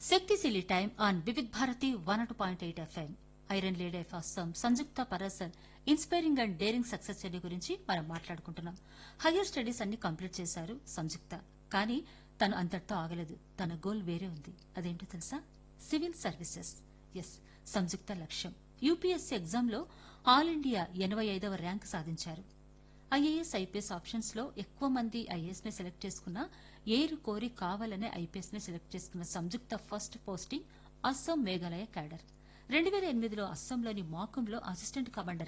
శక్తిశీలి time on Vividh Bharati one two point eight FM iron lady of Assam Samyuktha Parashar inspiring and daring success study గురించి మనం మాట్లాడుకుంటున్నాం higher studies అన్ని complete చేశారు సంయుక్త కానీ తను అంతటితో ఆగలేదు తన గోల్ వేరే ఉంది అదేంటో తెలుసా సివిల్ సర్వీసెస్ ఎస్ సంయుక్త లక్ష్యం యూపీఎస్సీ ఎగ్జామ్లో ఆల్ ఇండియా ఎనభై ఐదవ ర్యాంక్ సాధించారు ఐఏఎస్ ఐపీఎస్ ఆప్షన్స్ లో ఎక్కువ మంది ఐఏఎస్ ని సెలెక్ట్ చేసుకున్న ఏరు కోరి కావాలనే ఐపీఎస్ ని సెలెక్ట్ చేసుకున్న Samyuktha first posting Assam Meghalaya cadre రెండు వేల ఎనిమిదిలో అస్సాంలోని మాకుంలో అసిస్టెంట్ కమాండర్